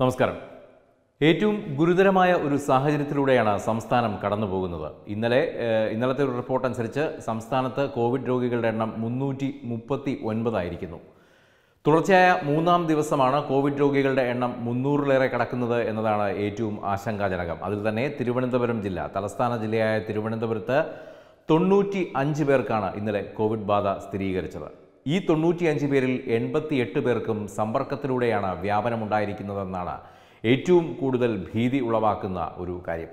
നമസ്കാരം ഏറ്റവും ഗുരുതരമായ ഒരു സാഹചര്യത്തിലൂടെയാണ് സംസ്ഥാനം കടന്നു പോകുന്നത് ഇന്നലെ ഏഹ്, ഇന്നലത്തെ ഒരു റിപ്പോർട്ട് അനുസരിച്ച് സംസ്ഥാനത്ത് കോവിഡ് രോഗികളുടെ എണ്ണം മുന്നൂറ്റി മുപ്പത്തി ഒൻപതായിരിക്കുന്നു തുടർച്ചയായ മൂന്നാം ദിവസമാണ് കോവിഡ് രോഗികളുടെ എണ്ണം മുന്നൂറിലേറെ കടക്കുന്നത് എന്നതാണ് ഏറ്റവും ആശങ്കാജനകം അതിൽ തന്നെ തിരുവനന്തപുരം ജില്ല തലസ്ഥാന ജില്ലയായ തിരുവനന്തപുരത്ത് തൊണ്ണൂറ്റി അഞ്ച് പേർക്കാണ് ഇന്നലെ കോവിഡ് ബാധ സ്ഥിരീകരിച്ചത് ഈ തൊണ്ണൂറ്റിയഞ്ച് പേരിൽ എൺപത്തിയെട്ട് പേർക്കും സമ്പർക്കത്തിലൂടെയാണ് വ്യാപനമുണ്ടായിരിക്കുന്നതെന്നാണ് ഏറ്റവും കൂടുതൽ ഭീതി ഉളവാക്കുന്ന ഒരു കാര്യം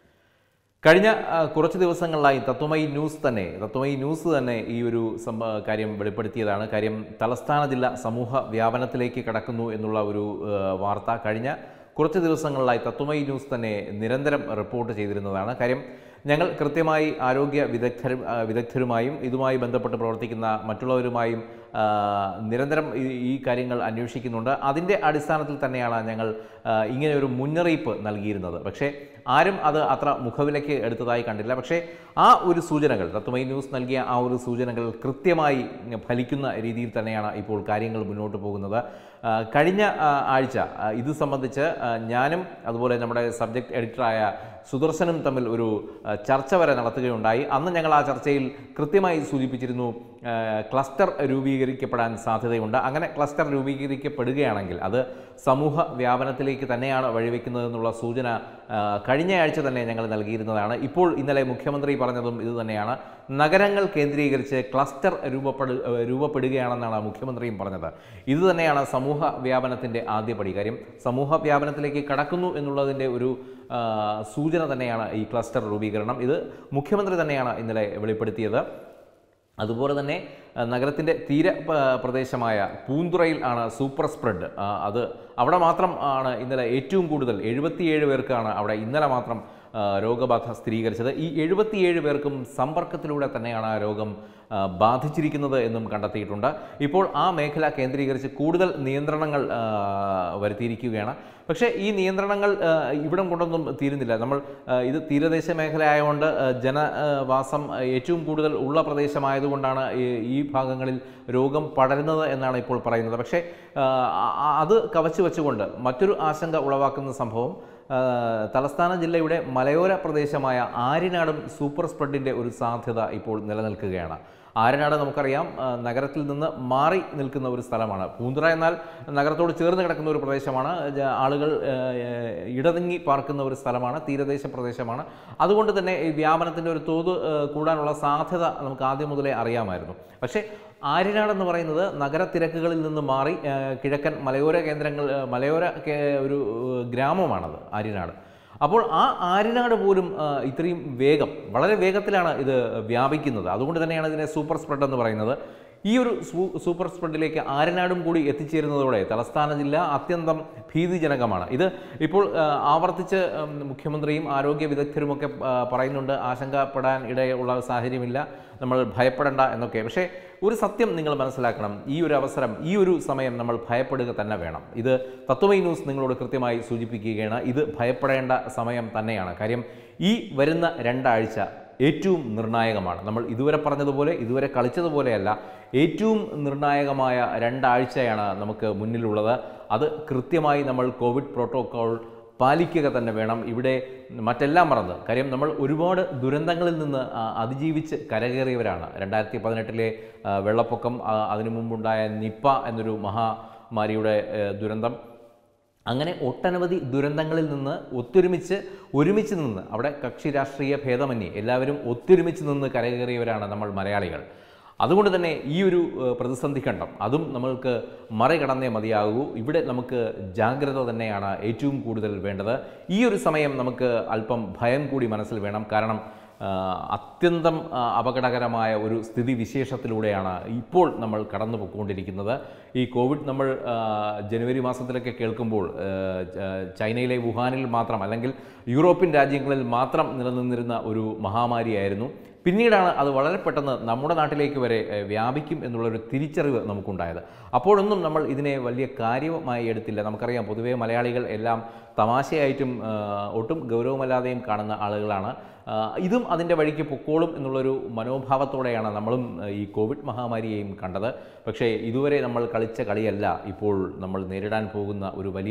കഴിഞ്ഞ ആ, കുറച്ച് ദിവസങ്ങളിലായി തത്വമയി ന്യൂസ് തന്നെ തത്വമയി ന്യൂസ് തന്നെ ഈ ഒരു സംഭ കാര്യം വെളിപ്പെടുത്തിയതാണ് കാര്യം തലസ്ഥാന ജില്ല സമൂഹ വ്യാപനത്തിലേക്ക് കടക്കുന്നു എന്നുള്ള ഒരു ആ, വാർത്ത കഴിഞ്ഞ കുറച്ച് ദിവസങ്ങളിലായി തത്വമയി ന്യൂസ് തന്നെ നിരന്തരം റിപ്പോർട്ട് ചെയ്തിരുന്നതാണ് കാര്യം ഞങ്ങൾ കൃത്യമായി ആരോഗ്യ വിദഗ്ധരും ആ, വിദഗ്ധരുമായും ഇതുമായി ബന്ധപ്പെട്ട് പ്രവർത്തിക്കുന്ന മറ്റുള്ളവരുമായും ആ, നിരന്തരം ഈ ഈ കാര്യങ്ങൾ അന്വേഷിക്കുന്നുണ്ട് അതിൻ്റെ അടിസ്ഥാനത്തിൽ തന്നെയാണ് ഞങ്ങൾ ആ, ഇങ്ങനെ ഒരു മുന്നറിയിപ്പ് നൽകിയിരുന്നത് പക്ഷേ ആരും അത് അത്ര മുഖവിലയ്ക്ക് എടുത്തതായി കണ്ടില്ല പക്ഷേ ആ ഒരു സൂചനകൾ തത്വമൈ ന്യൂസ് നൽകിയ ആ ഒരു സൂചനകൾ കൃത്യമായി ഫലിക്കുന്ന രീതിയിൽ തന്നെയാണ് ഇപ്പോൾ കാര്യങ്ങൾ മുന്നോട്ട് പോകുന്നത് ആ, കഴിഞ്ഞ ആ, ആഴ്ച ആ, ഇത് സംബന്ധിച്ച് ആ, ഞാനും അതുപോലെ നമ്മുടെ സബ്ജക്ട് എഡിറ്ററായ സുദർശനും തമ്മിൽ ഒരു ആ, ചർച്ച വരെ നടത്തുകയുണ്ടായി അന്ന് ഞങ്ങൾ ആ ചർച്ചയിൽ കൃത്യമായി സൂചിപ്പിച്ചിരുന്നു ആ, ക്ലസ്റ്റർ രൂപീകരിക്കപ്പെടാൻ സാധ്യതയുണ്ട് അങ്ങനെ ക്ലസ്റ്റർ രൂപീകരിക്കപ്പെടുകയാണെങ്കിൽ അത് സമൂഹ വ്യാപനത്തിലേക്ക് തന്നെയാണ് വഴിവെക്കുന്നതെന്നുള്ള സൂചന ആ, കഴിഞ്ഞ ആഴ്ച തന്നെ ഞങ്ങൾ നൽകിയിരുന്നതാണ് ഇപ്പോൾ ഇന്നലെ മുഖ്യമന്ത്രി പറഞ്ഞതും ഇത് തന്നെയാണ് നഗരങ്ങൾ കേന്ദ്രീകരിച്ച് ക്ലസ്റ്റർ രൂപപ്പെടു ഏഹ് രൂപപ്പെടുകയാണെന്നാണ് മുഖ്യമന്ത്രിയും പറഞ്ഞത് ഇത് തന്നെയാണ് സമൂഹ വ്യാപനത്തിൻ്റെ ആദ്യപടി കാര്യം സമൂഹ വ്യാപനത്തിലേക്ക് കടക്കുന്നു എന്നുള്ളതിൻ്റെ ഒരു ആ, സൂചന തന്നെയാണ് ഈ ക്ലസ്റ്റർ രൂപീകരണം ഇത് മുഖ്യമന്ത്രി തന്നെയാണ് ഇന്നലെ വെളിപ്പെടുത്തിയത് അതുപോലെ തന്നെ ആ, നഗരത്തിൻ്റെ തീര പ- പ്രദേശമായ പൂന്തുറയിൽ ആണ് സൂപ്പർ സ്പ്രെഡ് ആ, അത് അവിടെ മാത്രം ആണ് ഇന്നലെ ഏറ്റവും കൂടുതൽ എഴുപത്തിയേഴ് പേർക്കാണ് അവിടെ ഇന്നലെ മാത്രം ആ, രോഗബാധ സ്ഥിരീകരിച്ചത് ഈ എഴുപത്തിയേഴ് പേർക്കും സമ്പർക്കത്തിലൂടെ തന്നെയാണ് ആ രോഗം ആ, ബാധിച്ചിരിക്കുന്നത് എന്നും കണ്ടെത്തിയിട്ടുണ്ട് ഇപ്പോൾ ആ മേഖല കേന്ദ്രീകരിച്ച് കൂടുതൽ നിയന്ത്രണങ്ങൾ ആ, വരുത്തിയിരിക്കുകയാണ് പക്ഷേ ഈ നിയന്ത്രണങ്ങൾ ആ, ഇവിടം കൊണ്ടൊന്നും തീരുന്നില്ല നമ്മൾ ആ, ഇത് തീരദേശ മേഖല ആയതുകൊണ്ട് ആ, ജനവാസം ആ, ഏറ്റവും കൂടുതൽ ഉള്ള പ്രദേശമായതുകൊണ്ടാണ് ഈ ഈ ഭാഗങ്ങളിൽ രോഗം പടരുന്നത് എന്നാണ് ഇപ്പോൾ പറയുന്നത് പക്ഷേ ആ, ആ- അത് കവച്ചു വെച്ചുകൊണ്ട് മറ്റൊരു ആശങ്ക ഉളവാക്കുന്ന സംഭവം ആ, തലസ്ഥാന ജില്ലയുടെ മലയോര പ്രദേശമായ ആര്യനാടും സൂപ്പർ സ്പ്രെഡിൻ്റെ ഒരു സാധ്യത ഇപ്പോൾ നിലനിൽക്കുകയാണ് ആര്യനാട് നമുക്കറിയാം ആ, നഗരത്തിൽ നിന്ന് മാറി നിൽക്കുന്ന ഒരു സ്ഥലമാണ് പൂന്തുറ എന്നാൽ നഗരത്തോട് ചേർന്ന് കിടക്കുന്ന ഒരു പ്രദേശമാണ് ജ- ആളുകൾ ആ, ഇടതിങ്ങി പാർക്കുന്ന ഒരു സ്ഥലമാണ് തീരദേശ പ്രദേശമാണ് അതുകൊണ്ട് തന്നെ ഈ വ്യാപനത്തിൻ്റെ ഒരു തോത് ആ, കൂടാനുള്ള സാധ്യത നമുക്ക് ആദ്യം മുതലേ അറിയാമായിരുന്നു പക്ഷേ ആര്യനാട് എന്ന് പറയുന്നത് നഗരത്തിരക്കുകളിൽ നിന്ന് മാറി ആ, കിഴക്കൻ മലയോര കേന്ദ്രങ്ങൾ ആ, മലയോര കേ- ഒരു ആ, ഗ്രാമമാണത് ആര്യനാട് അപ്പോൾ ആ ആര്യനാട് പോലും ആ, ഇത്രയും വേഗം വളരെ വേഗത്തിലാണ് ഇത് വ്യാപിക്കുന്നത് അതുകൊണ്ട് തന്നെയാണ് ഇതിനെ സൂപ്പർ സ്പ്രെഡ് എന്ന് പറയുന്നത് ഈ ഒരു സൂ- സൂപ്പർ സ്പ്രെഡിലേക്ക് ആര്യനാടും കൂടി എത്തിച്ചേരുന്നതോടെ തലസ്ഥാന ജില്ല അത്യന്തം ഭീതിജനകമാണ് ഇത് ഇപ്പോൾ ആ, ആവർത്തിച്ച് ഉം, മുഖ്യമന്ത്രിയും ആരോഗ്യ വിദഗ്ധരുമൊക്കെ ആ, പറയുന്നുണ്ട് ആശങ്കപ്പെടാൻ ഇടയുള്ള സാഹചര്യമില്ല നമ്മൾ ഭയപ്പെടേണ്ട എന്നൊക്കെ പക്ഷേ ഒരു സത്യം നിങ്ങൾ മനസ്സിലാക്കണം ഈ ഒരു അവസരം ഈ ഒരു സമയം നമ്മൾ ഭയപ്പെടുക തന്നെ വേണം ഇത് തത്വമൈ ന്യൂസ് നിങ്ങളോട് കൃത്യമായി സൂചിപ്പിക്കുകയാണ് ഇത് ഭയപ്പെടേണ്ട സമയം തന്നെയാണ് കാര്യം ഈ വരുന്ന രണ്ടാഴ്ച ഏറ്റവും നിർണായകമാണ് നമ്മൾ ഇതുവരെ പറഞ്ഞതുപോലെ ഇതുവരെ കളിച്ചതുപോലെയല്ല ഏറ്റവും നിർണായകമായ രണ്ടാഴ്ചയാണ് നമുക്ക് മുന്നിലുള്ളത് അത് കൃത്യമായി നമ്മൾ കോവിഡ് പ്രോട്ടോക്കോൾ പാലിക്കുക തന്നെ വേണം ഇവിടെ മറ്റെല്ലാം മറന്ന് കാര്യം നമ്മൾ ഒരുപാട് ദുരന്തങ്ങളിൽ നിന്ന് ആ, അതിജീവിച്ച് കരകയറിയവരാണ് രണ്ടായിരത്തി പതിനെട്ടിലെ വെള്ളപ്പൊക്കം ആ, അതിനു മുമ്പുണ്ടായ നിപ്പ എന്നൊരു മഹാമാരിയുടെ ഏ, ദുരന്തം അങ്ങനെ ഒട്ടനവധി ദുരന്തങ്ങളിൽ നിന്ന് ഒത്തൊരുമിച്ച് ഒരുമിച്ച് നിന്ന് അവിടെ കക്ഷി രാഷ്ട്രീയ ഭേദമന്യേ എല്ലാവരും ഒത്തൊരുമിച്ച് നിന്ന് കരകയറിയവരാണ് നമ്മൾ മലയാളികൾ അതുകൊണ്ട് തന്നെ ഈ ഒരു ഏഹ്, പ്രതിസന്ധി ഘട്ടം അതും നമ്മൾക്ക് മറികടന്നേ മതിയാകൂ ഇവിടെ നമുക്ക് ജാഗ്രത തന്നെയാണ് ഏറ്റവും കൂടുതൽ വേണ്ടത് ഈ ഒരു സമയം നമുക്ക് അല്പം ഭയം കൂടി മനസ്സിൽ വേണം കാരണം ആ, അത്യന്തം ആ, അപകടകരമായ ഒരു സ്ഥിതി വിശേഷത്തിലൂടെയാണ് ഇപ്പോൾ നമ്മൾ കടന്നു പോയിക്കൊണ്ടിരിക്കുന്നത് ഈ കോവിഡ് നമ്മൾ ആ, ജനുവരി മാസത്തിലൊക്കെ കേൾക്കുമ്പോൾ ആ, ച- ചൈനയിലെ വുഹാനിൽ മാത്രം അല്ലെങ്കിൽ യൂറോപ്യൻ രാജ്യങ്ങളിൽ മാത്രം നിലനിന്നിരുന്ന ഒരു മഹാമാരിയായിരുന്നു പിന്നീടാണ് അത് വളരെ പെട്ടെന്ന് നമ്മുടെ നാട്ടിലേക്ക് വരെ ഏഹ്, വ്യാപിക്കും എന്നുള്ളൊരു തിരിച്ചറിവ് നമുക്കുണ്ടായത് അപ്പോഴൊന്നും നമ്മൾ ഇതിനെ വലിയ കാര്യമായി എടുത്തില്ല നമുക്കറിയാം പൊതുവേ മലയാളികൾ എല്ലാം തമാശയായിട്ടും ആ, ഒട്ടും ഗൗരവമല്ലാതെയും കാണുന്ന ആളുകളാണ് ആ, ഇതും അതിൻ്റെ വഴിക്ക് പൊക്കോളും എന്നുള്ളൊരു മനോഭാവത്തോടെയാണ് നമ്മളും ആ, ഈ കോവിഡ് മഹാമാരിയെയും കണ്ടത് പക്ഷേ ഇതുവരെ നമ്മൾ കളിച്ച കളിയല്ല ഇപ്പോൾ നമ്മൾ നേരിടാൻ പോകുന്ന ഒരു വലിയ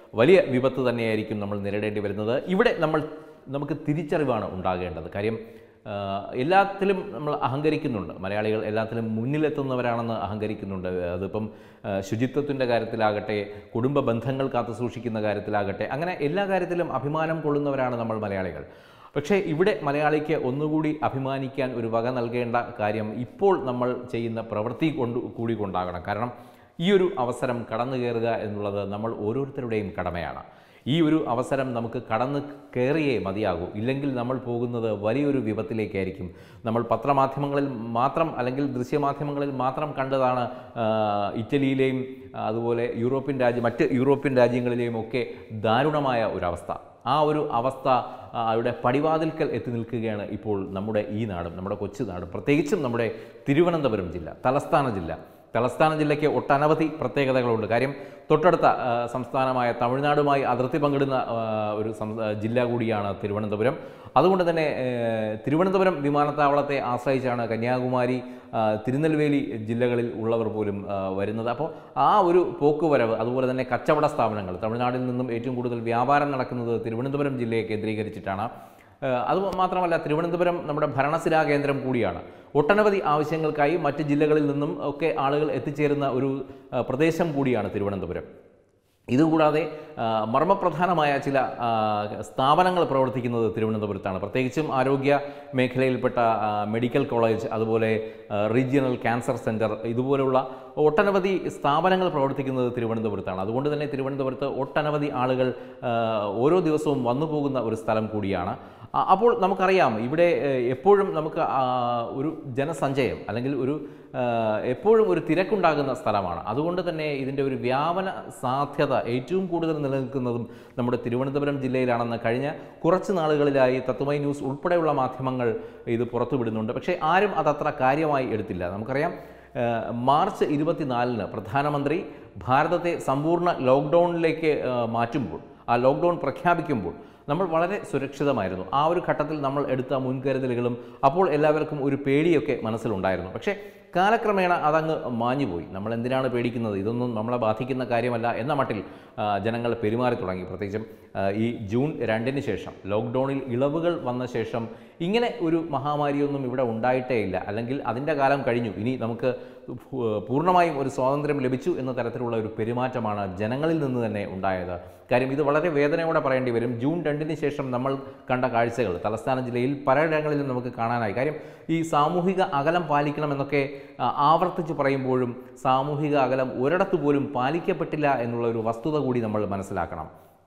വലിയ വിപത്ത് തന്നെയായിരിക്കും നമ്മൾ നേരിടേണ്ടി വരുന്നത് ഇവിടെ നമ്മൾ നമുക്ക് തിരിച്ചറിവാണ് ഉണ്ടാകേണ്ടത് കാര്യം ആ, എല്ലാത്തിലും നമ്മൾ അഹങ്കരിക്കുന്നുണ്ട് മലയാളികൾ എല്ലാത്തിലും മുന്നിലെത്തുന്നവരാണെന്ന് അഹങ്കരിക്കുന്നുണ്ട് അതിപ്പം ആ, ശുചിത്വത്തിൻ്റെ കാര്യത്തിലാകട്ടെ കുടുംബ ബന്ധങ്ങൾ കാത്തു സൂക്ഷിക്കുന്ന കാര്യത്തിലാകട്ടെ അങ്ങനെ എല്ലാ കാര്യത്തിലും അഭിമാനം കൊള്ളുന്നവരാണ് നമ്മൾ മലയാളികൾ പക്ഷേ ഇവിടെ മലയാളിക്ക് ഒന്നുകൂടി അഭിമാനിക്കാൻ ഒരു വക നൽകേണ്ട കാര്യം ഇപ്പോൾ നമ്മൾ ചെയ്യുന്ന പ്രവൃത്തി കൊണ്ട് കൂടി കൊണ്ടാകണം കാരണം ഈ ഒരു അവസരം കടന്നു കയറുക എന്നുള്ളത് നമ്മൾ ഓരോരുത്തരുടെയും കടമയാണ് ഈ ഒരു അവസരം നമുക്ക് കടന്ന് കയറിയേ മതിയാകൂ ഇല്ലെങ്കിൽ നമ്മൾ പോകുന്നത് വലിയൊരു വിപത്തിലേക്കായിരിക്കും നമ്മൾ പത്രമാധ്യമങ്ങളിൽ മാത്രം അല്ലെങ്കിൽ ദൃശ്യമാധ്യമങ്ങളിൽ മാത്രം കണ്ടതാണ് ആ, ഇറ്റലിയിലെയും ആ, അതുപോലെ യൂറോപ്യൻ രാജ്യം മറ്റ് യൂറോപ്യൻ രാജ്യങ്ങളിലെയും ഒക്കെ ദാരുണമായ ഒരവസ്ഥ ആ ഒരു അവസ്ഥ ആ, അവിടെ പടിവാതിൽക്കൽ എത്തി നിൽക്കുകയാണ് ഇപ്പോൾ നമ്മുടെ ഈ നാടും നമ്മുടെ കൊച്ചു നാടും പ്രത്യേകിച്ചും നമ്മുടെ തിരുവനന്തപുരം ജില്ല തലസ്ഥാന ജില്ല തലസ്ഥാന ജില്ലയ്ക്ക് ഒട്ടനവധി പ്രത്യേകതകളുണ്ട് കാര്യം തൊട്ടടുത്ത ആ, സംസ്ഥാനമായ തമിഴ്നാടുമായി അതിർത്തി പങ്കിടുന്ന ആ, ഒരു സം- ആ, ജില്ല കൂടിയാണ് തിരുവനന്തപുരം അതുകൊണ്ട് തന്നെ ഏ, തിരുവനന്തപുരം വിമാനത്താവളത്തെ ആശ്രയിച്ചാണ് കന്യാകുമാരി ആ, തിരുനെൽവേലി ജില്ലകളിൽ ഉള്ളവർ പോലും ആ, വരുന്നത് അപ്പോൾ ആ ഒരു പോക്കുവരവ് അതുപോലെ തന്നെ കച്ചവട സ്ഥാപനങ്ങൾ തമിഴ്നാട്ടിൽ നിന്നും ഏറ്റവും കൂടുതൽ വ്യാപാരം നടക്കുന്നത് തിരുവനന്തപുരം ജില്ലയെ കേന്ദ്രീകരിച്ചിട്ടാണ് ഏഹ് അത് മാത്രമല്ല തിരുവനന്തപുരം നമ്മുടെ ഭരണസിരാ കേന്ദ്രം കൂടിയാണ് ഒട്ടനവധി ആവശ്യങ്ങൾക്കായി മറ്റ് ജില്ലകളിൽ നിന്നും ഒക്കെ ആളുകൾ എത്തിച്ചേരുന്ന ഒരു ഏഹ് പ്രദേശം കൂടിയാണ് തിരുവനന്തപുരം ഇതുകൂടാതെ ആ, മർമ്മപ്രധാനമായ ചില ആ, സ്ഥാപനങ്ങൾ പ്രവർത്തിക്കുന്നത് തിരുവനന്തപുരത്താണ് പ്രത്യേകിച്ചും ആരോഗ്യ മേഖലയിൽപ്പെട്ട ആ, മെഡിക്കൽ കോളേജ് അതുപോലെ ആ, റീജിയണൽ ക്യാൻസർ സെൻറ്റർ ഇതുപോലുള്ള ഒട്ടനവധി സ്ഥാപനങ്ങൾ പ്രവർത്തിക്കുന്നത് തിരുവനന്തപുരത്താണ് അതുകൊണ്ട് തന്നെ തിരുവനന്തപുരത്ത് ഒട്ടനവധി ആളുകൾ ആ, ഓരോ ദിവസവും വന്നു പോകുന്ന ഒരു സ്ഥലം കൂടിയാണ് ആ, അപ്പോൾ നമുക്കറിയാം ഇവിടെ ഏഹ്, എപ്പോഴും നമുക്ക് ആ, ഒരു ജനസഞ്ചയം അല്ലെങ്കിൽ ഒരു ആ, എപ്പോഴും ഒരു തിരക്കുണ്ടാകുന്ന സ്ഥലമാണ് അതുകൊണ്ട് തന്നെ ഇതിൻ്റെ ഒരു വ്യാപന സാധ്യത ഏറ്റവും കൂടുതൽ നിലനിൽക്കുന്നതും നമ്മുടെ തിരുവനന്തപുരം ജില്ലയിലാണെന്ന് കഴിഞ്ഞ കുറച്ച് നാളുകളിലായി തത്വമൈ ന്യൂസ് ഉൾപ്പെടെയുള്ള മാധ്യമങ്ങൾ ഇത് പുറത്തുവിടുന്നുണ്ട് പക്ഷേ ആരും അതത്ര കാര്യമായി എടുത്തില്ല നമുക്കറിയാം ഏഹ്, മാർച്ച് ഇരുപത്തിനാലിന് പ്രധാനമന്ത്രി ഭാരതത്തെ സമ്പൂർണ്ണ ലോക്ക്ഡൗണിലേക്ക് ഏഹ്, മാറ്റുമ്പോൾ ആ ലോക്ക്ഡൗൺ പ്രഖ്യാപിക്കുമ്പോൾ നമ്മൾ വളരെ സുരക്ഷിതമായിരുന്നു ആ ഒരു ഘട്ടത്തിൽ നമ്മൾ എടുത്ത മുൻകരുതലുകളും അപ്പോൾ എല്ലാവർക്കും ഒരു പേടിയൊക്കെ മനസ്സിലുണ്ടായിരുന്നു പക്ഷേ കാലക്രമേണ അതങ്ങ് മാഞ്ഞുപോയി നമ്മൾ എന്തിനാണ് പേടിക്കുന്നത് ഇതൊന്നും നമ്മളെ ബാധിക്കുന്ന കാര്യമല്ല എന്ന മട്ടിൽ ആ, ജനങ്ങൾ പെരുമാറി തുടങ്ങി പ്രത്യേകിച്ചും ആ, ഈ ജൂൺ രണ്ടിന് ശേഷം ലോക്ക്ഡൗണിൽ ഇളവുകൾ വന്ന ശേഷം ഇങ്ങനെ ഒരു മഹാമാരിയൊന്നും ഇവിടെ ഉണ്ടായിട്ടേ ഇല്ല അല്ലെങ്കിൽ അതിൻ്റെ കാലം കഴിഞ്ഞു ഇനി നമുക്ക് പൂ- പൂർണ്ണമായും ഒരു സ്വാതന്ത്ര്യം ലഭിച്ചു എന്ന തരത്തിലുള്ള ഒരു പെരുമാറ്റമാണ് ജനങ്ങളിൽ നിന്ന് തന്നെ ഉണ്ടായത് കാര്യം ഇത് വളരെ വേദനയോടെ പറയേണ്ടി വരും ജൂൺ രണ്ടിന് ശേഷം നമ്മൾ കണ്ട കാഴ്ചകൾ തലസ്ഥാന ജില്ലയിൽ പലയിടങ്ങളിലും നമുക്ക് കാണാനായി കാര്യം ഈ സാമൂഹിക അകലം പാലിക്കണമെന്നൊക്കെ ആ, ആവർത്തിച്ച് പറയുമ്പോഴും സാമൂഹിക അകലം ഒരിടത്ത് പോലും പാലിക്കപ്പെട്ടില്ല എന്നുള്ള ഒരു വസ്തുത കൂടി നമ്മൾ മനസ്സിലാക്കണം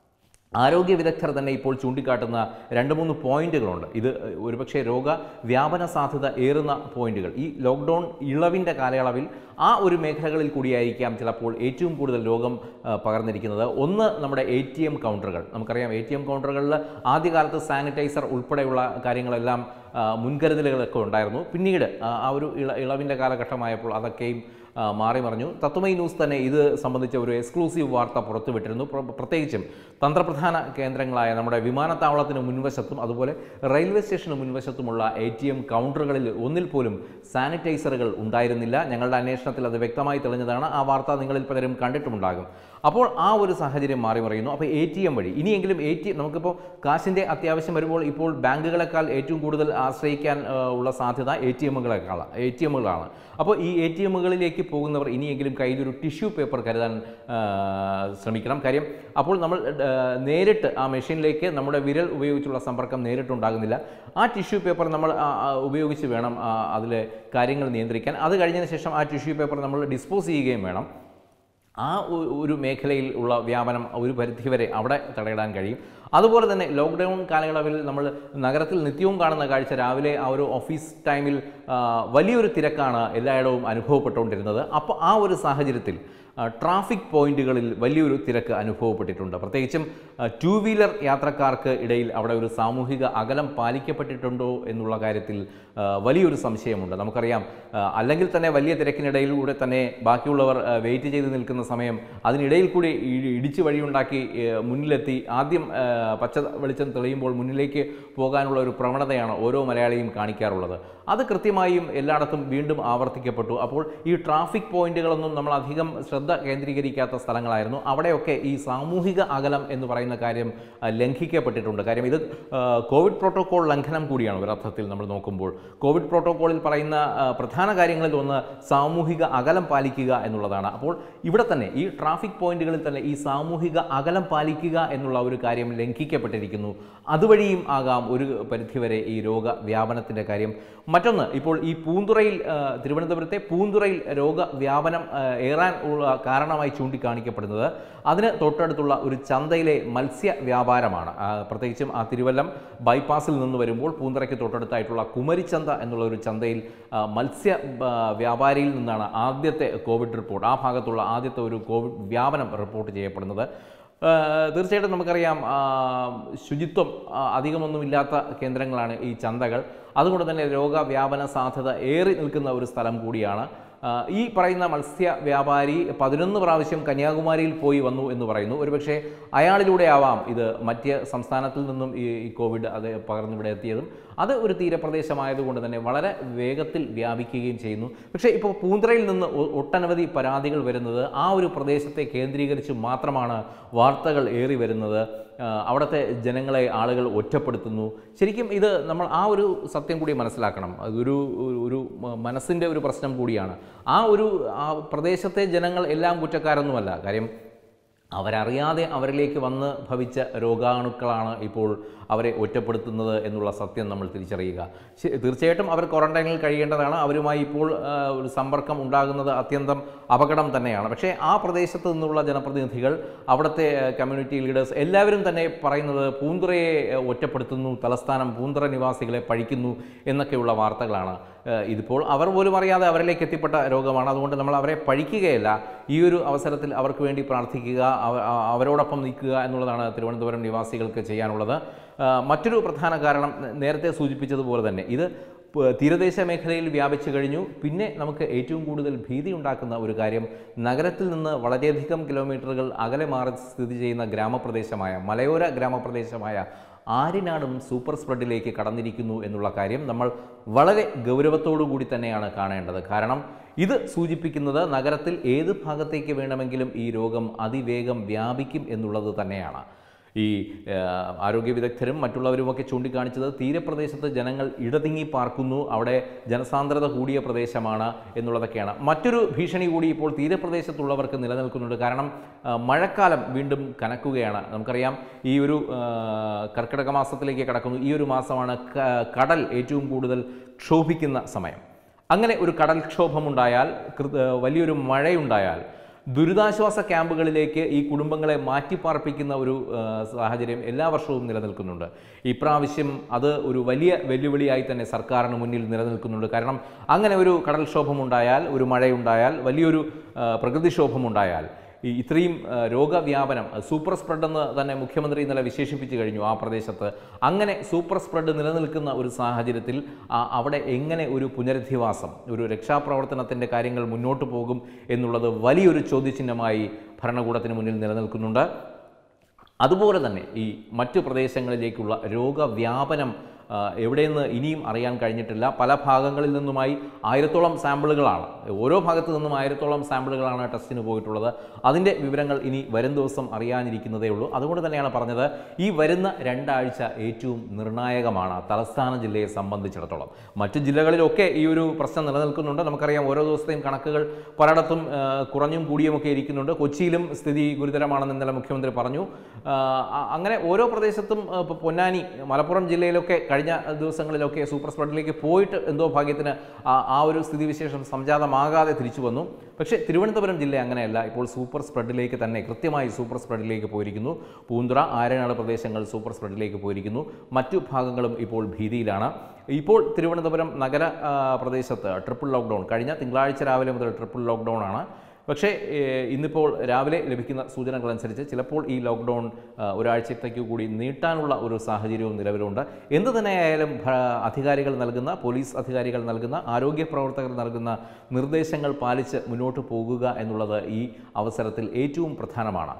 ആരോഗ്യ വിദഗ്ധർ തന്നെ ഇപ്പോൾ ചൂണ്ടിക്കാട്ടുന്ന രണ്ട് മൂന്ന് പോയിന്റുകളുണ്ട് ഇത് ഏഹ്, ഒരുപക്ഷെ രോഗ വ്യാപന സാധ്യത ഏറുന്ന പോയിന്റുകൾ ഈ ലോക്ക്ഡൗൺ ഇളവിൻ്റെ കാലയളവിൽ ആ ഒരു മേഖലകളിൽ കൂടിയായിരിക്കാം ചിലപ്പോൾ ഏറ്റവും കൂടുതൽ രോഗം ആ, പകർന്നിരിക്കുന്നത് ഒന്ന് നമ്മുടെ എ ടി എം കൗണ്ടറുകൾ നമുക്കറിയാം എ ടി എം കൗണ്ടറുകളിൽ ആദ്യകാലത്ത് സാനിറ്റൈസർ ഉൾപ്പെടെയുള്ള കാര്യങ്ങളെല്ലാം ആ, മുൻകരുതലുകളൊക്കെ ഉണ്ടായിരുന്നു പിന്നീട് ആ ആ ഒരു ഇള ഇളവിൻ്റെ കാലഘട്ടമായപ്പോൾ അതൊക്കെയും ആ, മാറി മറിഞ്ഞു തത്വമൈ ന്യൂസ് തന്നെ ഇത് സംബന്ധിച്ച ഒരു എക്സ്ക്ലൂസീവ് വാർത്ത പുറത്തുവിട്ടിരുന്നു പ്ര- പ്രത്യേകിച്ചും തന്ത്രപ്രധാന കേന്ദ്രങ്ങളായ നമ്മുടെ വിമാനത്താവളത്തിന് മുൻവശത്തും അതുപോലെ റെയിൽവേ സ്റ്റേഷന് മുൻവശത്തുമുള്ള എ ടി എം കൗണ്ടറുകളിൽ ഒന്നിൽ പോലും സാനിറ്റൈസറുകൾ ഉണ്ടായിരുന്നില്ല ഞങ്ങളുടെ അന്വേഷണത്തിൽ അത് വ്യക്തമായി തെളിഞ്ഞതാണ് ആ വാർത്ത നിങ്ങളിൽ പലരും കണ്ടിട്ടുമുണ്ടാകും അപ്പോൾ ആ ഒരു സാഹചര്യം മാറി മറിയുന്നു അപ്പോൾ എ ടി എം വഴി ഇനിയെങ്കിലും എ ടി നമുക്കിപ്പോൾ കാശിൻ്റെ അത്യാവശ്യം വരുമ്പോൾ ഇപ്പോൾ ബാങ്കുകളെക്കാൾ ഏറ്റവും കൂടുതൽ ആശ്രയിക്കാൻ ആ, ഉള്ള സാധ്യത എ ടി എമ്മുകളെക്കാളാണ് എ ടി എമ്മുകളാണ് അപ്പോൾ ഈ എ ടി എമ്മുകളിലേക്ക് പോകുന്നവർ ഇനിയെങ്കിലും കയ്യിലൊരു ടിഷ്യൂ പേപ്പർ കരുതാൻ ആ, ശ്രമിക്കണം കാര്യം അപ്പോൾ നമ്മൾ ആ, നേരിട്ട് ആ മെഷീനിലേക്ക് നമ്മുടെ വിരൽ ഉപയോഗിച്ചുള്ള സമ്പർക്കം നേരിട്ടുണ്ടാകുന്നില്ല ആ ടിഷ്യൂ പേപ്പർ നമ്മൾ ആ, ആ, ഉപയോഗിച്ച് വേണം അതിൽ കാര്യങ്ങൾ നിയന്ത്രിക്കാൻ അത് കഴിഞ്ഞതിന് ശേഷം ആ ടിഷ്യൂ പേപ്പർ നമ്മൾ ഡിസ്പോസ് ചെയ്യുകയും വേണം ആ ഒ- ഒരു മേഖലയിൽ ഉള്ള വ്യാപനം ഒരു പരിധിവരെ അവിടെ തടയിടാൻ കഴിയും അതുപോലെ തന്നെ ലോക്ക്ഡൗൺ കാലയളവിൽ നമ്മൾ നഗരത്തിൽ നിത്യവും കാണുന്ന കാഴ്ച രാവിലെ ആ ഒരു ഓഫീസ് ടൈമിൽ ആ, വലിയൊരു തിരക്കാണ് എല്ലായിടവും അനുഭവപ്പെട്ടുകൊണ്ടിരുന്നത് അപ്പോൾ ആ ഒരു സാഹചര്യത്തിൽ ആ, ട്രാഫിക് പോയിന്റുകളിൽ വലിയൊരു തിരക്ക് അനുഭവപ്പെട്ടിട്ടുണ്ട് പ്രത്യേകിച്ചും ആ, ടൂ വീലർ യാത്രക്കാർക്ക് ഇടയിൽ അവിടെ ഒരു സാമൂഹിക അകലം പാലിക്കപ്പെട്ടിട്ടുണ്ടോ എന്നുള്ള കാര്യത്തിൽ ആ, വലിയൊരു സംശയമുണ്ട് നമുക്കറിയാം ആ, അല്ലെങ്കിൽ തന്നെ വലിയ തിരക്കിനിടയിലൂടെ തന്നെ ബാക്കിയുള്ളവർ ആ, വെയിറ്റ് ചെയ്ത് നിൽക്കുന്ന സമയം അതിനിടയിൽ കൂടി ഇ- ഇടിച്ചു വഴിയുണ്ടാക്കി ഏ, മുന്നിലെത്തി ആദ്യം ആ, പച്ച വെളിച്ചം തെളിയുമ്പോൾ മുന്നിലേക്ക് പോകാനുള്ള ഒരു പ്രവണതയാണ് ഓരോ മലയാളിയും കാണിക്കാറുള്ളത് അത് കൃത്യമായും എല്ലായിടത്തും വീണ്ടും ആവർത്തിക്കപ്പെട്ടു അപ്പോൾ ഈ ട്രാഫിക് പോയിന്റുകളൊന്നും നമ്മൾ അധികം ശ്രദ്ധ ശ്രദ്ധ കേന്ദ്രീകരിക്കാത്ത സ്ഥലങ്ങളായിരുന്നു അവിടെയൊക്കെ ഈ സാമൂഹിക അകലം എന്ന് പറയുന്ന കാര്യം ആ, ലംഘിക്കപ്പെട്ടിട്ടുണ്ട് കാര്യം ഇത് ആ, കോവിഡ് പ്രോട്ടോകോൾ ലംഘനം കൂടിയാണ് ഒരർത്ഥത്തിൽ നമ്മൾ നോക്കുമ്പോൾ കോവിഡ് പ്രോട്ടോകോളിൽ പറയുന്ന ആ, പ്രധാന കാര്യങ്ങളിൽ ഒന്ന് സാമൂഹിക അകലം പാലിക്കുക എന്നുള്ളതാണ് അപ്പോൾ ഇവിടെ തന്നെ ഈ ട്രാഫിക് പോയിന്റുകളിൽ തന്നെ ഈ സാമൂഹിക അകലം പാലിക്കുക എന്നുള്ള ഒരു കാര്യം ലംഘിക്കപ്പെട്ടിരിക്കുന്നു അതുവഴിയും ആകാം ഒരു പരിധിവരെ ഈ രോഗവ്യാപനത്തിൻ്റെ കാര്യം മറ്റൊന്ന് ഇപ്പോൾ ഈ പൂന്തുറയിൽ ആ, തിരുവനന്തപുരത്തെ പൂന്തുറയിൽ രോഗവ്യാപനം ആ, ഏറാൻ ഉള്ള കാരണമായി ചൂണ്ടിക്കാണിക്കപ്പെടുന്നത് അതിന് തൊട്ടടുത്തുള്ള ഒരു ചന്തയിലെ മത്സ്യ വ്യാപാരമാണ് ആ, പ്രത്യേകിച്ചും ആ തിരുവല്ലം ബൈപ്പാസിൽ നിന്ന് വരുമ്പോൾ പൂന്തുറയ്ക്ക് തൊട്ടടുത്തായിട്ടുള്ള കുമരിച്ചന്ത എന്നുള്ള ഒരു ചന്തയിൽ ആ, മത്സ്യ ആ, വ്യാപാരിയിൽ നിന്നാണ് ആദ്യത്തെ കോവിഡ് റിപ്പോർട്ട് ആ ഭാഗത്തുള്ള ആദ്യത്തെ ഒരു കോവിഡ് വ്യാപനം റിപ്പോർട്ട് ചെയ്യപ്പെടുന്നത് ആ, തീർച്ചയായിട്ടും നമുക്കറിയാം ആ, ശുചിത്വം ആ, അധികമൊന്നുമില്ലാത്ത കേന്ദ്രങ്ങളാണ് ഈ ചന്തകൾ അതുകൊണ്ട് തന്നെ രോഗവ്യാപന സാധ്യത ഏറി നിൽക്കുന്ന ഒരു സ്ഥലം കൂടിയാണ് ആ, ഈ പറയുന്ന മത്സ്യ വ്യാപാരി പതിനൊന്ന് പ്രാവശ്യം കന്യാകുമാരിയിൽ പോയി വന്നു എന്ന് പറയുന്നു ഒരുപക്ഷെ അയാളിലൂടെ ആവാം ഇത് മറ്റ് സംസ്ഥാനത്തിൽ നിന്നും ഈ ഈ കോവിഡ് അത് പകർന്നിവിടെ എത്തിയതും അത് ഒരു തീരപ്രദേശമായതുകൊണ്ട് തന്നെ വളരെ വേഗത്തിൽ വ്യാപിക്കുകയും ചെയ്യുന്നു പക്ഷേ ഇപ്പോൾ പൂന്തറയിൽ നിന്ന് ഒ- ഒട്ടനവധി പരാതികൾ വരുന്നത് ആ ഒരു പ്രദേശത്തെ കേന്ദ്രീകരിച്ച് മാത്രമാണ് വാർത്തകൾ ഏറി വരുന്നത് ആ, അവിടുത്തെ ജനങ്ങളെ ആളുകൾ ഒറ്റപ്പെടുത്തുന്നു ശരിക്കും ഇത് നമ്മൾ ആ ഒരു സത്യം കൂടി മനസ്സിലാക്കണം അതൊരു ഒരു- ഒരു മ- മനസ്സിൻ്റെ ഒരു പ്രശ്നം കൂടിയാണ് ആ ഒരു ആ പ്രദേശത്തെ ജനങ്ങൾ എല്ലാം കുറ്റക്കാരൊന്നുമല്ല കാര്യം അവരറിയാതെ അവരിലേക്ക് വന്ന് ഭവിച്ച രോഗാണുക്കളാണ് ഇപ്പോൾ അവരെ ഒറ്റപ്പെടുത്തുന്നത് എന്നുള്ള സത്യം നമ്മൾ തിരിച്ചറിയുക ശ- തീർച്ചയായിട്ടും അവർ ക്വാറന്റൈനിൽ കഴിയേണ്ടതാണ് അവരുമായി ഇപ്പോൾ ആ, ഒരു സമ്പർക്കം ഉണ്ടാകുന്നത് അത്യന്തം അപകടം തന്നെയാണ് പക്ഷേ ആ പ്രദേശത്ത് നിന്നുള്ള ജനപ്രതിനിധികൾ അവിടുത്തെ ആ, കമ്മ്യൂണിറ്റി ലീഡേഴ്സ് എല്ലാവരും തന്നെ പറയുന്നത് പൂന്തുറയെ ആ, ഒറ്റപ്പെടുത്തുന്നു തലസ്ഥാനം പൂന്തുറ നിവാസികളെ പഴിക്കുന്നു എന്നൊക്കെയുള്ള വാർത്തകളാണ് ആ, ഇതിപ്പോൾ അവർ പോലും അറിയാതെ അവരിലേക്ക് എത്തിപ്പെട്ട രോഗമാണ് അതുകൊണ്ട് നമ്മൾ അവരെ പഴിക്കുകയല്ല ഈ ഒരു അവസരത്തിൽ അവർക്ക് വേണ്ടി പ്രാർത്ഥിക്കുക അവ- ആ- അവരോടൊപ്പം നിൽക്കുക എന്നുള്ളതാണ് തിരുവനന്തപുരം നിവാസികൾക്ക് ചെയ്യാനുള്ളത് ആ, മറ്റൊരു പ്രധാന കാരണം നേ- നേരത്തെ സൂചിപ്പിച്ചതുപോലെ തന്നെ ഇത് പ- തീരദേശ മേഖലയിൽ വ്യാപിച്ചു കഴിഞ്ഞു പിന്നെ നമുക്ക് ഏറ്റവും കൂടുതൽ ഭീതി ഉണ്ടാക്കുന്ന ഒരു കാര്യം നഗരത്തിൽ നിന്ന് വളരെയധികം കിലോമീറ്ററുകൾ അകലെ മാറി സ്ഥിതി ചെയ്യുന്ന ഗ്രാമപ്രദേശമായ മലയോര ഗ്രാമപ്രദേശമായ ആര്യനാടും സൂപ്പർ സ്പ്രെഡിലേക്ക് കടന്നിരിക്കുന്നു എന്നുള്ള കാര്യം നമ്മൾ വളരെ ഗൗരവത്തോടു കൂടി തന്നെയാണ് കാണേണ്ടത് കാരണം ഇത് സൂചിപ്പിക്കുന്നത് നഗരത്തിൽ ഏത് ഭാഗത്തേക്ക് വേണമെങ്കിലും ഈ രോഗം അതിവേഗം വ്യാപിക്കും എന്നുള്ളത് തന്നെയാണ് ഈ ആ, ആരോഗ്യ വിദഗ്ധരും മറ്റുള്ളവരുമൊക്കെ ചൂണ്ടിക്കാണിച്ചത് തീരപ്രദേശത്ത് ജനങ്ങൾ ഇടതിങ്ങി പാർക്കുന്നു അവിടെ ജനസാന്ദ്രത കൂടിയ പ്രദേശമാണ് എന്നുള്ളതൊക്കെയാണ് മറ്റൊരു ഭീഷണി കൂടി ഇപ്പോൾ തീരപ്രദേശത്തുള്ളവർക്ക് നിലനിൽക്കുന്നുണ്ട് കാരണം ആ, മഴക്കാലം വീണ്ടും കനക്കുകയാണ് നമുക്കറിയാം ഈ ഒരു ആ, കർക്കിടക മാസത്തിലേക്ക് കടക്കുന്നു ഈ ഒരു മാസമാണ് ക- കടൽ ഏറ്റവും കൂടുതൽ ക്ഷോഭിക്കുന്ന സമയം അങ്ങനെ ഒരു കടൽക്ഷോഭമുണ്ടായാൽ കൃ- ഏഹ് വലിയൊരു മഴയുണ്ടായാൽ ദുരിതാശ്വാസ ക്യാമ്പുകളിലേക്ക് ഈ കുടുംബങ്ങളെ മാറ്റിപ്പാർപ്പിക്കുന്ന ഒരു ഏഹ് സാഹചര്യം എല്ലാ വർഷവും നിലനിൽക്കുന്നുണ്ട് ഇപ്രാവശ്യം അത് ഒരു വലിയ വെല്ലുവിളിയായി തന്നെ സർക്കാരിന് മുന്നിൽ നിലനിൽക്കുന്നുണ്ട് കാരണം അങ്ങനെ ഒരു കടൽക്ഷോഭമുണ്ടായാൽ ഒരു മഴയുണ്ടായാൽ വലിയൊരു ഏഹ് പ്രകൃതിക്ഷോഭമുണ്ടായാൽ ഈ ഇത്രയും ആ, രോഗവ്യാപനം ആ, സൂപ്പർ സ്പ്രെഡ് എന്ന് തന്നെ മുഖ്യമന്ത്രി ഇന്നലെ വിശേഷിപ്പിച്ചു കഴിഞ്ഞു ആ പ്രദേശത്ത് അങ്ങനെ സൂപ്പർ സ്പ്രെഡ് നിലനിൽക്കുന്ന ഒരു സാഹചര്യത്തിൽ ആ, അവിടെ എങ്ങനെ ഒരു പുനരധിവാസം ഒരു രക്ഷാപ്രവർത്തനത്തിൻ്റെ കാര്യങ്ങൾ മുന്നോട്ട് പോകും എന്നുള്ളത് വലിയൊരു ചോദ്യചിഹ്നമായി ഭരണകൂടത്തിന് മുന്നിൽ നിലനിൽക്കുന്നുണ്ട് അതുപോലെ തന്നെ ഈ മറ്റു പ്രദേശങ്ങളിലേക്കുള്ള രോഗവ്യാപനം ആ, എവിടെയെന്ന് ഇനിയും അറിയാൻ കഴിഞ്ഞിട്ടില്ല പല ഭാഗങ്ങളിൽ നിന്നുമായി ആയിരത്തോളം സാമ്പിളുകളാണ് ഓരോ ഭാഗത്തു നിന്നും ആയിരത്തോളം സാമ്പിളുകളാണ് ടെസ്റ്റിന് പോയിട്ടുള്ളത് അതിൻ്റെ വിവരങ്ങൾ ഇനി വരും ദിവസം അറിയാനിരിക്കുന്നതേ ഉള്ളൂ അതുകൊണ്ട് തന്നെയാണ് പറഞ്ഞത് ഈ വരുന്ന രണ്ടാഴ്ച ഏറ്റവും നിർണായകമാണ് തലസ്ഥാന ജില്ലയെ സംബന്ധിച്ചിടത്തോളം മറ്റു ജില്ലകളിലൊക്കെ ഈ ഒരു പ്രശ്നം നിലനിൽക്കുന്നുണ്ട് നമുക്കറിയാം ഓരോ ദിവസത്തെയും കണക്കുകൾ പലയിടത്തും ആ, കുറഞ്ഞും കൂടിയുമൊക്കെ ഇരിക്കുന്നുണ്ട് കൊച്ചിയിലും സ്ഥിതി ഗുരുതരമാണെന്ന് ഇന്നലെ മുഖ്യമന്ത്രി പറഞ്ഞു ആ, അ- അങ്ങനെ ഓരോ പ്രദേശത്തും ആ, ഇപ്പോൾ പൊന്നാനി മലപ്പുറം ജില്ലയിലൊക്കെ കഴിഞ്ഞ ദിവസങ്ങളിലൊക്കെ സൂപ്പർ സ്പ്രെഡിലേക്ക് പോയിട്ട് എന്തോ ഭാഗ്യത്തിന് ആ ആ ഒരു സ്ഥിതിവിശേഷം സംജാതമാകാതെ തിരിച്ചു വന്നു പക്ഷേ തിരുവനന്തപുരം ജില്ല അങ്ങനെയല്ല ഇപ്പോൾ സൂപ്പർ സ്പ്രെഡിലേക്ക് തന്നെ കൃത്യമായി സൂപ്പർ സ്പ്രെഡിലേക്ക് പോയിരിക്കുന്നു പൂന്തുറ ആരനാട് പ്രദേശങ്ങൾ സൂപ്പർ സ്പ്രെഡിലേക്ക് പോയിരിക്കുന്നു മറ്റു ഭാഗങ്ങളും ഇപ്പോൾ ഭീതിയിലാണ് ഇപ്പോൾ തിരുവനന്തപുരം നഗര ആ, പ്രദേശത്ത് ട്രിപ്പിൾ ലോക്ക്ഡൗൺ കഴിഞ്ഞ തിങ്കളാഴ്ച രാവിലെ മുതൽ ട്രിപ്പിൾ ലോക്ക്ഡൗൺ ആണ് പക്ഷേ ഏഹ്, ഇന്നിപ്പോൾ രാവിലെ ലഭിക്കുന്ന സൂചനകളനുസരിച്ച് ചിലപ്പോൾ ഈ ലോക്ക്ഡൗൺ ആ, ഒരാഴ്ചത്തേക്ക് കൂടി നീട്ടാനുള്ള ഒരു സാഹചര്യവും നിലവിലുണ്ട് എന്ത് തന്നെയായാലും ഭ- അധികാരികൾ നൽകുന്ന പോലീസ് അധികാരികൾ നൽകുന്ന ആരോഗ്യ പ്രവർത്തകർ നൽകുന്ന നിർദ്ദേശങ്ങൾ പാലിച്ച് മുന്നോട്ട് പോകുക എന്നുള്ളത് ഈ അവസരത്തിൽ ഏറ്റവും പ്രധാനമാണ്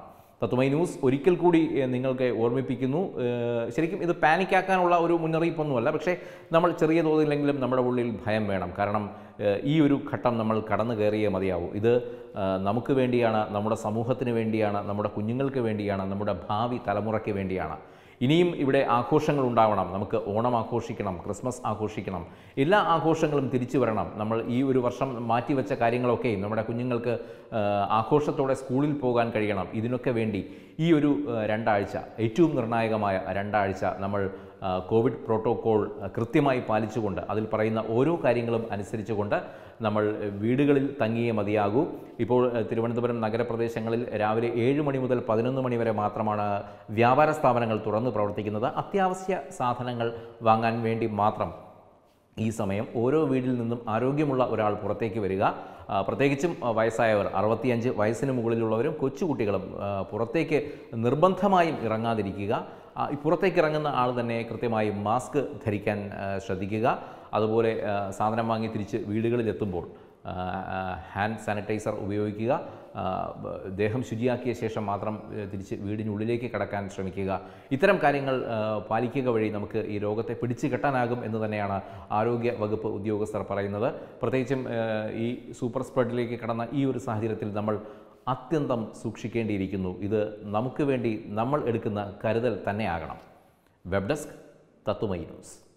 തത്വമൈ ന്യൂസ് ഒരിക്കൽ കൂടി ഏഹ്, നിങ്ങൾക്ക് ഓർമ്മിപ്പിക്കുന്നു ഏഹ്, ശരിക്കും ഇത് പാനിക്കാക്കാനുള്ള ഒരു മുന്നറിയിപ്പൊന്നുമല്ല പക്ഷേ നമ്മൾ ചെറിയ തോതിലെങ്കിലും നമ്മുടെ ഉള്ളിൽ ഭയം വേണം കാരണം ഏഹ്, ഈ ഒരു ഘട്ടം നമ്മൾ കടന്നു കയറിയേ മതിയാവൂ ഇത് ഏഹ്, നമുക്ക് വേണ്ടിയാണ് നമ്മുടെ സമൂഹത്തിന് വേണ്ടിയാണ് നമ്മുടെ കുഞ്ഞുങ്ങൾക്ക് വേണ്ടിയാണ് നമ്മുടെ ഭാവി തലമുറയ്ക്ക് വേണ്ടിയാണ് ഇനിയും ഇവിടെ ആഘോഷങ്ങൾ ഉണ്ടാവണം നമുക്ക് ഓണം ആഘോഷിക്കണം ക്രിസ്മസ് ആഘോഷിക്കണം എല്ലാ ആഘോഷങ്ങളും തിരിച്ചു വരണം നമ്മൾ ഈ ഒരു വർഷം മാറ്റിവെച്ച കാര്യങ്ങളൊക്കെ നമ്മുടെ കുഞ്ഞുങ്ങൾക്ക് ആ, ആഘോഷത്തോടെ സ്കൂളിൽ പോകാൻ കഴിയണം ഇതിനൊക്കെ വേണ്ടി ഈ ഒരു ആ, രണ്ടാഴ്ച ഏറ്റവും നിർണായകമായ രണ്ടാഴ്ച നമ്മൾ ആ, കോവിഡ് പ്രോട്ടോക്കോൾ ആ, കൃത്യമായി പാലിച്ചുകൊണ്ട് അതിൽ പറയുന്ന ഓരോ കാര്യങ്ങളും അനുസരിച്ചുകൊണ്ട് നമ്മൾ വീടുകളിൽ തങ്ങിയേ മതിയാകൂ ഇപ്പോൾ ആ, തിരുവനന്തപുരം നഗരപ്രദേശങ്ങളിൽ രാവിലെ ഏഴ് മണി മുതൽ പതിനൊന്ന് മണി വരെ മാത്രമാണ് വ്യാപാര സ്ഥാപനങ്ങൾ തുറന്ന് പ്രവർത്തിക്കുന്നത് അത്യാവശ്യ സാധനങ്ങൾ വാങ്ങാൻ വേണ്ടി മാത്രം ഈ സമയം ഓരോ വീട്ടിൽ നിന്നും ആരോഗ്യമുള്ള ഒരാൾ പുറത്തേക്ക് വരിക ആ, പ്രത്യേകിച്ചും ആ, വയസ്സായവർ അറുപത്തിയഞ്ച് വയസ്സിന് മുകളിലുള്ളവരും കൊച്ചുകുട്ടികളും ആ, പുറത്തേക്ക് നിർബന്ധമായും ഇറങ്ങാതിരിക്കുക ആ, ഈ പുറത്തേക്ക് ഇറങ്ങുന്ന ആൾ തന്നെ കൃത്യമായി മാസ്ക് ധരിക്കാൻ ആ, ശ്രദ്ധിക്കുക അതുപോലെ ആ, സാധനം വാങ്ങി തിരിച്ച് വീടുകളിലെത്തുമ്പോൾ ആ, ആ, ഹാൻഡ് സാനിറ്റൈസർ ഉപയോഗിക്കുക ആ, ബ- ദേഹം ശുചിയാക്കിയ ശേഷം മാത്രം ഏ, തിരിച്ച് വീടിനുള്ളിലേക്ക് കടക്കാൻ ശ്രമിക്കുക ഇത്തരം കാര്യങ്ങൾ ആ, പാലിക്കുക വഴി നമുക്ക് ഈ രോഗത്തെ പിടിച്ചു കെട്ടാനാകും എന്ന് തന്നെയാണ് ആരോഗ്യ വകുപ്പ് ഉദ്യോഗസ്ഥർ പറയുന്നത് പ്രത്യേകിച്ചും ഏ, ഈ സൂപ്പർ സ്പ്രെഡിലേക്ക് കടന്ന ഈ ഒരു സാഹചര്യത്തിൽ നമ്മൾ അത്യന്തം സൂക്ഷിക്കേണ്ടിയിരിക്കുന്നു ഇത് നമുക്ക് വേണ്ടി നമ്മൾ എടുക്കുന്ന കരുതൽ തന്നെയാകണം വെബ് ഡെസ്ക് തത്തുമൈ ന്യൂസ്